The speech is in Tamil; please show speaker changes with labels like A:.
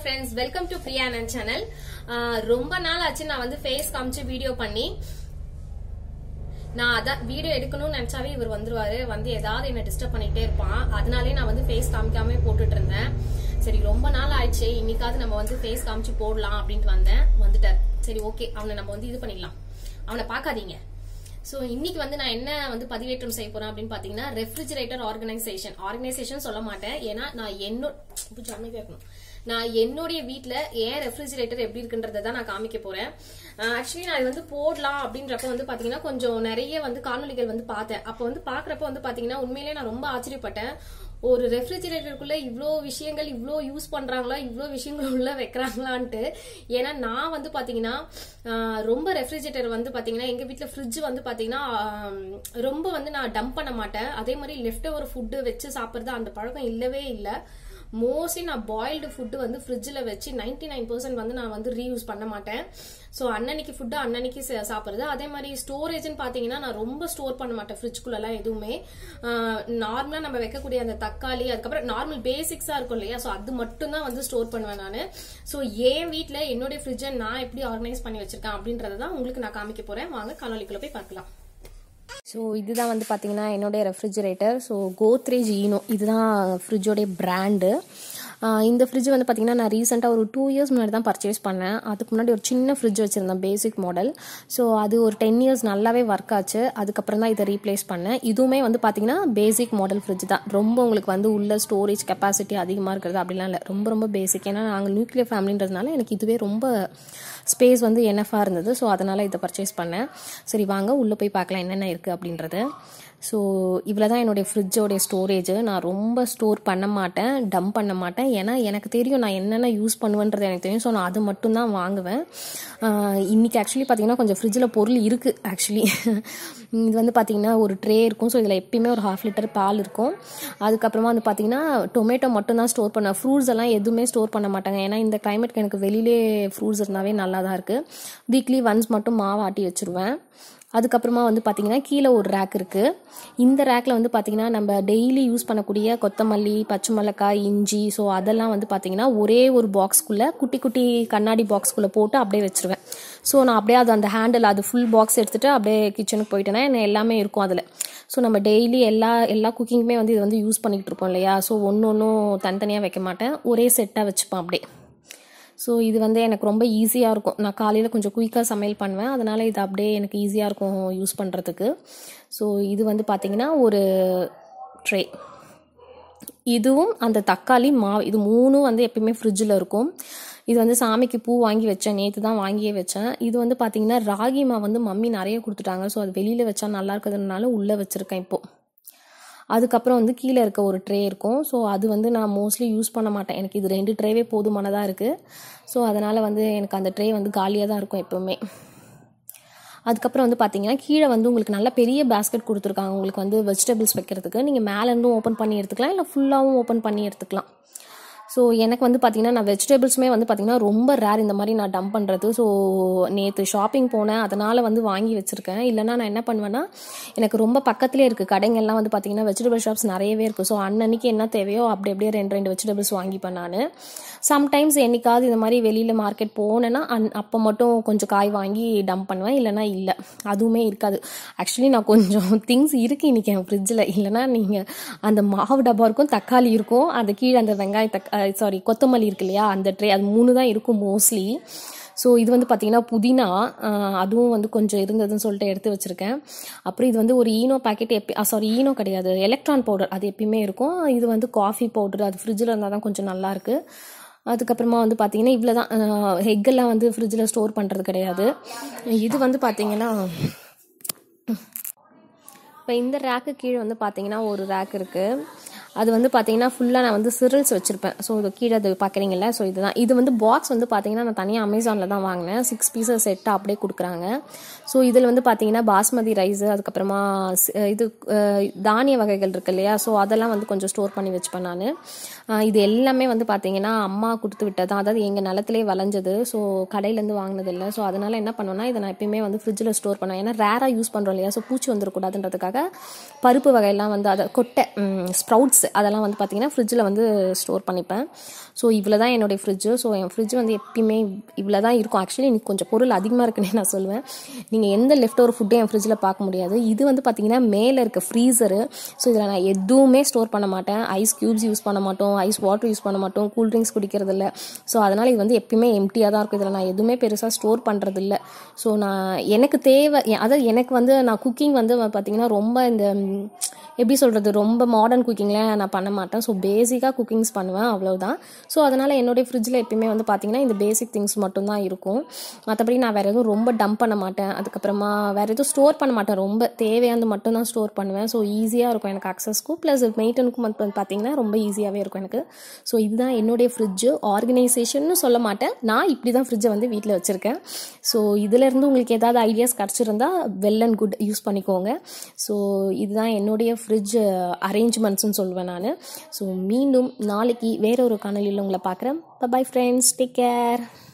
A: ஃப்ரெண்ட்ஸ் வெல்கம் டு பிரியானன் சேனல் ரொம்ப நாள் ஆச்சு நான் வந்து ஃபேஸ் காமிச்சு வீடியோ பண்ணி நான் அதான் வீடியோ எடுக்கணும்னு நினைச்சாவே இவர் வந்துருவாரு வந்து ஏதாவது என்ன டிஸ்டர்ப் பண்ணிட்டே இருப்பான் அதனாலே நான் வந்து ஃபேஸ் காமிக்காம போட்டுட்டு இருந்தேன் சரி ரொம்ப நாள் ஆயிடுச்சு இன்னைக்காவது நம்ம வந்து ஃபேஸ் காமிச்சு போடலாம் அப்படின்ட்டு வந்தேன் வந்துட்டார் சரி ஓகே அவனை நம்ம வந்து இது பண்ணிடலாம் அவனை பார்க்காதீங்க ஸோ இன்னைக்கு வந்து நான் என்ன வந்து பதிவேற்றம் செய்ய போறேன் அப்படின்னு பாத்தீங்கன்னா ரெஃப்ரிஜரேட்டர் ஆர்கனைசேஷன் ஆர்கனைசேஷன் சொல்ல மாட்டேன் ஏன்னா நான் என்னோட கொஞ்சம் அமைதியா இருக்கணும் நான் என்னுடைய வீட்ல ஏன் ரெஃப்ரிஜரேட்டர் எப்படி இருக்குன்றதை தான் நான் காமிக்க போறேன் ஆக்சுவலி நான் இது வந்து போடலாம் அப்படின்றப்ப வந்து பாத்தீங்கன்னா கொஞ்சம் நிறைய வந்து காணொலிகள் வந்து பார்த்தேன் அப்போ வந்து பாக்குறப்ப வந்து பாத்தீங்கன்னா உண்மையிலேயே நான் ரொம்ப ஆச்சரியப்பட்டேன் ஒரு ரெஃப்ரிஜரேட்டருக்குள்ள இவ்வளோ விஷயங்கள் இவ்வளோ யூஸ் பண்றாங்களா இவ்வளோ விஷயங்கள் உள்ள வைக்கிறாங்களான்ட்டு ஏன்னா நான் வந்து பாத்தீங்கன்னா ஆஹ், ரொம்ப ரெஃப்ரிஜரேட்டர் வந்து பாத்தீங்கன்னா எங்க வீட்ல ஃப்ரிட்ஜ் வந்து பாத்தீங்கன்னா ஆம், ரொம்ப வந்து நான் டம்ப் பண்ண மாட்டேன் அதே மாதிரி லெஃப்ட் ஓவர் ஃபுட்டு வச்சு சாப்பிட்றது அந்த பழக்கம் இல்லவே இல்லை மோஸ்ட்லி நான் பாயில்டு ஃபுட்டு வந்து ஃப்ரிட்ஜில் வச்சு நைன்டி நைன் பர்சன்ட் வந்து நான் வந்து ரீயூஸ் பண்ண மாட்டேன் ஸோ அன்னன்னைக்கு ஃபுட்டு அன்னன்னைக்கு சா- சாப்பிட்றது அதே மாதிரி ஸ்டோரேஜ்னு பார்த்தீங்கன்னா நான் ரொம்ப ஸ்டோர் பண்ண மாட்டேன் ஃப்ரிட்ஜ்குள்ளெல்லாம் எதுவுமே நார்மலாக நம்ம வைக்கக்கூடிய அந்த தக்காளி அதுக்கப்புறம் நார்மல் பேசிக்ஸாக இருக்கும் இல்லையா ஸோ அது மட்டும் தான் வந்து ஸ்டோர் பண்ணுவேன் நான் ஸோ என் வீட்டில் என்னுடைய ஃப்ரிட்ஜை நான் எப்படி ஆர்கனைஸ் பண்ணி வச்சிருக்கேன் அப்படின்றத தான் உங்களுக்கு நான் காமிக்க போகிறேன் வாங்க காணொலிக்குள்ள போய் பார்க்கலாம் ஸோ இதுதான் வந்து பார்த்தீங்கன்னா என்னுடைய ரெஃப்ரிஜரேட்டர் ஸோ கோத்ரேஜ் ஈனோ இதுதான் ஃப்ரிட்ஜோடைய பிராண்டு இந்த ஃப்ரிட்ஜ் வந்து பார்த்தீங்கன்னா நான் ரீசெண்டாக ஒரு டூ இயர்ஸ் முன்னாடி தான் பர்ச்சேஸ் பண்ணேன் அதுக்கு முன்னாடி ஒரு சின்ன ஃப்ரிட்ஜ் வச்சுருந்தேன் பேசிக் மாடல் ஸோ அது ஒரு டென் இயர்ஸ் நல்லாவே ஒர்க் ஆச்சு அதுக்கப்புறம் தான் இதை ரீப்ளேஸ் பண்ணேன் இதுவுமே வந்து பார்த்தீங்கன்னா பேசிக் மாடல் ஃப்ரிட்ஜ் தான் ரொம்ப உங்களுக்கு வந்து உள்ள ஸ்டோரேஜ் கெப்பாசிட்டி அதிகமாக இருக்கிறது அப்படிலாம் இல்லை ரொம்ப ரொம்ப பேசிக் ஏன்னா நாங்கள் நியூக்ளியர் ஃபேமிலின்றதுனால எனக்கு இதுவே ரொம்ப ஸ்பேஸ் வந்து எனஃபாக இருந்தது ஸோ அதனால் இதை பர்ச்சேஸ் பண்ணேன் சரி வாங்க உள்ளே போய் பார்க்கலாம் என்னென்ன இருக்குது அப்படின்றது ஸோ இவ்வளோ தான் என்னுடைய ஃப்ரிட்ஜோடைய ஸ்டோரேஜ் நான் ரொம்ப ஸ்டோர் பண்ண மாட்டேன் டம்ப் பண்ண மாட்டேன் ஏன்னா எனக்கு தெரியும் நான் என்னென்ன யூஸ் பண்ணுவேன்றது எனக்கு தெரியும் ஸோ நான் அது மட்டும் தான் வாங்குவேன் ஆஹ் இன்னைக்கு ஆக்சுவலி பார்த்தீங்கன்னா கொஞ்சம் ஃப்ரிட்ஜில் பொருள் இருக்குது ஆக்சுவலி இது வந்து பார்த்தீங்கன்னா ஒரு ட்ரே இருக்கும் ஸோ இதில் எப்பயுமே ஒரு ஹாஃப் லிட்டர் பால் இருக்கும் அதுக்கப்புறமா வந்து பார்த்தீங்கன்னா டொமேட்டோ மட்டும் தான் ஸ்டோர் பண்ண ஃப்ரூட்ஸ் எல்லாம் எதுவுமே ஸ்டோர் பண்ண மாட்டாங்க ஏன்னா இந்த கிளைமேட்க்கு எனக்கு வெளியிலே ஃப்ரூட்ஸ் இருந்தாவே நல்லா தான் இருக்குது வீக்லி ஒன்ஸ் மட்டும் மாவு ஆட்டி வச்சுருவேன் அதுக்கப்புறமா வந்து பார்த்தீங்கன்னா கீழே ஒரு ரேக் இருக்குது இந்த ரேக்கில் வந்து பார்த்தீங்கன்னா நம்ம டெய்லி யூஸ் பண்ணக்கூடிய கொத்தமல்லி பச்சை மிளகாய் இஞ்சி ஸோ அதெல்லாம் வந்து பார்த்தீங்கன்னா ஒரே ஒரு பாக்ஸ்க்குள்ளே குட்டி குட்டி கண்ணாடி பாக்ஸ்க்குள்ளே போட்டு அப்படியே வச்சிருவேன் ஸோ நான் அப்படியே அது அந்த ஹேண்டில் அது ஃபுல் பாக்ஸ் எடுத்துகிட்டு அப்படியே கிச்சனுக்கு போயிட்டேன்னா என்ன எல்லாமே இருக்கும் அதில் ஸோ நம்ம டெய்லி எல்லா எல்லா குக்கிங்குமே வந்து இது வந்து யூஸ் பண்ணிக்கிட்டு இருப்போம் இல்லையா ஸோ ஒன்று ஒன்றும் தனித்தனியாக வைக்க மாட்டேன் ஒரே செட்டாக வச்சுப்பேன் அப்படியே ஸோ இது வந்து எனக்கு ரொம்ப ஈஸியாக இருக்கும் நான் காலையில் கொஞ்சம் குயிக்காக சமையல் பண்ணுவேன் அதனால் இது அப்படியே எனக்கு ஈஸியாக இருக்கும் யூஸ் பண்ணுறதுக்கு ஸோ இது வந்து பார்த்திங்கன்னா ஒரு ட்ரே இதுவும் அந்த தக்காளி மாவு இது மூணும் வந்து எப்பயுமே ஃப்ரிட்ஜில் இருக்கும் இது வந்து சாமிக்கு பூ வாங்கி வச்சேன் நேற்று தான் வாங்கியே வச்சேன் இது வந்து பார்த்தீங்கன்னா ராகி மாவு வந்து மம்மி நிறைய கொடுத்துட்டாங்க ஸோ அது வெளியில் வச்சா நல்லா இருக்கிறதுனால உள்ளே வச்சுருக்கேன் இப்போது அதுக்கப்புறம் வந்து கீழே இருக்க ஒரு ட்ரே இருக்கும் ஸோ அது வந்து நான் மோஸ்ட்லி யூஸ் பண்ண மாட்டேன் எனக்கு இது ரெண்டு ட்ரேவே போதுமானதாக இருக்குது ஸோ அதனால் வந்து எனக்கு அந்த ட்ரே வந்து காலியாக தான் இருக்கும் எப்போவுமே அதுக்கப்புறம் வந்து பார்த்தீங்கன்னா கீழே வந்து உங்களுக்கு நல்ல பெரிய பேஸ்கெட் கொடுத்துருக்காங்க உங்களுக்கு வந்து வெஜிடபிள்ஸ் வைக்கிறதுக்கு நீங்கள் மேலேருந்தும் ஓப்பன் பண்ணி எடுத்துக்கலாம் இல்லை ஃபுல்லாகவும் ஓப்பன் பண்ணி எடுத்துக்கலாம் ஸோ எனக்கு வந்து பார்த்தீங்கன்னா நான் வெஜிடபிள்ஸுமே வந்து பார்த்தீங்கன்னா ரொம்ப ரேர் இந்த மாதிரி நான் டம்ப் பண்ணுறது ஸோ நேற்று ஷாப்பிங் போனேன் அதனால் வந்து வாங்கி வச்சுருக்கேன் இல்லைனா நான் என்ன பண்ணுவேன்னா எனக்கு ரொம்ப பக்கத்துலேயே இருக்குது கடைங்கள்லாம் வந்து பார்த்தீங்கன்னா வெஜிடபிள் ஷாப்ஸ் நிறையவே இருக்குது ஸோ அன்னன்னைக்கு என்ன தேவையோ அப்படி அப்படியே ரெண்டு ரெண்டு வெஜிடபிள்ஸ் வாங்கிப்பேன் நான் சம்டைம்ஸ் என்னைக்காவது இந்த மாதிரி வெளியில் மார்க்கெட் போனேன்னா அன் அப்போ மட்டும் கொஞ்சம் காய் வாங்கி டம்ப் பண்ணுவேன் இல்லைனா இல்லை அதுவுமே இருக்காது ஆக்சுவலி நான் கொஞ்சம் திங்ஸ் இருக்குது இன்றைக்கி என் ஃப்ரிட்ஜில் இல்லைனா நீங்கள் அந்த மாவு டப்பா இருக்கும் தக்காளி இருக்கும் அந்த கீழே அந்த வெங்காய தக்கா சாரி கொத்தமல்லி இருக்கு இல்லையா அந்த ட்ரே அது மூணு தான் இருக்கும் மோஸ்ட்லி ஸோ இது வந்து பார்த்தீங்கன்னா புதினா ஆஹ் அதுவும் வந்து கொஞ்சம் இருந்ததுன்னு சொல்லிட்டு எடுத்து வச்சுருக்கேன் அப்புறம் இது வந்து ஒரு ஈனோ பாக்கெட் எப்பி சாரி ஈனோ கிடையாது எலக்ட்ரான் பவுடர் அது எப்பயுமே இருக்கும் இது வந்து காஃபி பவுடர் அது ஃப்ரிட்ஜில் இருந்தால் தான் கொஞ்சம் நல்லாயிருக்கு அதுக்கப்புறமா வந்து பார்த்தீங்கன்னா இவ்வளோ தான் எக்கெல்லாம் வந்து ஃப்ரிட்ஜில் ஸ்டோர் பண்ணுறது கிடையாது இது வந்து பார்த்தீங்கன்னா இப்போ இந்த ரேக்கு கீழே வந்து பார்த்தீங்கன்னா ஒரு ரேக் இருக்குது அது வந்து பார்த்தீங்கன்னா ஃபுல்லாக நான் வந்து சிரில்ஸ் வச்சுருப்பேன் ஸோ இது கீழே அது பார்க்குறீங்கல்ல ஸோ இதுதான் இது வந்து பாக்ஸ் வந்து பார்த்தீங்கன்னா நான் தனியாக அமேசானில் தான் வாங்கினேன் சிக்ஸ் பீசஸ் செட்டாக அப்படியே கொடுக்குறாங்க ஸோ இதில் வந்து பார்த்தீங்கன்னா பாஸ்மதி ரைஸு அதுக்கப்புறமா ஸ்- இது அஹ், தானிய வகைகள் இருக்கு இல்லையா ஸோ அதெல்லாம் வந்து கொஞ்சம் ஸ்டோர் பண்ணி வச்சுப்பேன் நான் இது எல்லாமே வந்து பார்த்தீங்கன்னா அம்மா கொடுத்து விட்டது அதாவது எங்கள் நிலத்திலே விளைஞ்சது ஸோ கடையிலேருந்து வாங்கினது இல்லை ஸோ அதனால் என்ன பண்ணுவேன்னா இதை நான் எப்பயுமே வந்து ஃப்ரிட்ஜில் ஸ்டோர் பண்ணுவேன் ஏன்னா ரேராக யூஸ் பண்ணுறோம் இல்லையா ஸோ பூச்சி வந்துடக்கூடாதுன்றதுக்காக பருப்பு வகையெல்லாம் வந்து அதை கொட்டை ஸ்ப்ரவுட்ஸ் ஸ்நாக்ஸ் அதெல்லாம் வந்து பார்த்தீங்கன்னா ஃப்ரிட்ஜில் வந்து ஸ்டோர் பண்ணிப்பேன் ஸோ இவ்வளோ தான் என்னுடைய ஃப்ரிட்ஜு ஸோ என் ஃப்ரிட்ஜ் வந்து எப்பயுமே இவ்வளோ தான் இருக்கும் ஆக்சுவலி எனக்கு கொஞ்சம் பொருள் அதிகமாக இருக்குன்னே நான் சொல்லுவேன் நீங்கள் எந்த லெஃப்ட் ஓவர் ஃபுட்டும் என் ஃப்ரிட்ஜில் பார்க்க முடியாது இது வந்து பார்த்தீங்கன்னா மேலே இருக்க ஃப்ரீசரு ஸோ இதில் நான் எதுவுமே ஸ்டோர் பண்ண மாட்டேன் ஐஸ் க்யூப்ஸ் யூஸ் பண்ண மாட்டோம் ஐஸ் வாட்டர் யூஸ் பண்ண மாட்டோம் கூல் ட்ரிங்க்ஸ் குடிக்கிறது இல்லை ஸோ அதனால் இது வந்து எப்பயுமே எம்டியாக தான் இருக்கும் இதில் நான் எதுவுமே பெருசாக ஸ்டோர் பண்ணுறது இல்லை ஸோ நான் எனக்கு தேவை அதாவது எனக்கு வந்து நான் குக்கிங் வந்து பார்த்தீங்கன்னா ரொம்ப இந்த ம், எப்படி சொல்கிறது ரொம்ப மாடர்ன் குக்கிங்கில் நான் பண்ண மாட்டேன் ஸோ பேசிக்காக குக்கிங்ஸ் பண்ணுவேன் அவ்வளவுதான் ஸோ அதனால் என்னுடைய ஃப்ரிட்ஜில் எப்பயுமே வந்து பார்த்தீங்கன்னா இந்த பேசிக் திங்ஸ் மட்டும்தான் இருக்கும் மற்றபடி நான் வேறு எதுவும் ரொம்ப டம்ப் பண்ண மாட்டேன் அதுக்கப்புறமா வேறு எதுவும் ஸ்டோர் பண்ண மாட்டேன் ரொம்ப தேவையானது மட்டும்தான் ஸ்டோர் பண்ணுவேன் ஸோ ஈஸியாக இருக்கும் எனக்கு அக்சஸ்க்கும் ப்ளஸ் மெயின்டனுக்கும் வந்து பார்த்தீங்கன்னா ரொம்ப ஈஸியாகவே இருக்கும் எனக்கு ஸோ இதுதான் என்னுடைய ஃப்ரிட்ஜு ஆர்கனைசேஷன்னு சொல்ல மாட்டேன் நான் இப்படி தான் ஃப்ரிட்ஜை வந்து வீட்டில் வச்சுருக்கேன் ஸோ இதிலேருந்து உங்களுக்கு ஏதாவது ஐடியாஸ் கிடச்சிருந்தா வெல் அண்ட் குட் யூஸ் பண்ணிக்கோங்க ஸோ இதுதான் என்னுடைய ஃப்ரிட்ஜ் அரேஞ்ச்மெண்ட்ஸ்னு சொல்லுவேன் நான் ஸோ மீண்டும் நாளைக்கு வேற ஒரு காணொலியில் உங்களை பார்க்குறேன் பை ஃப்ரெண்ட்ஸ் டேக் கேர்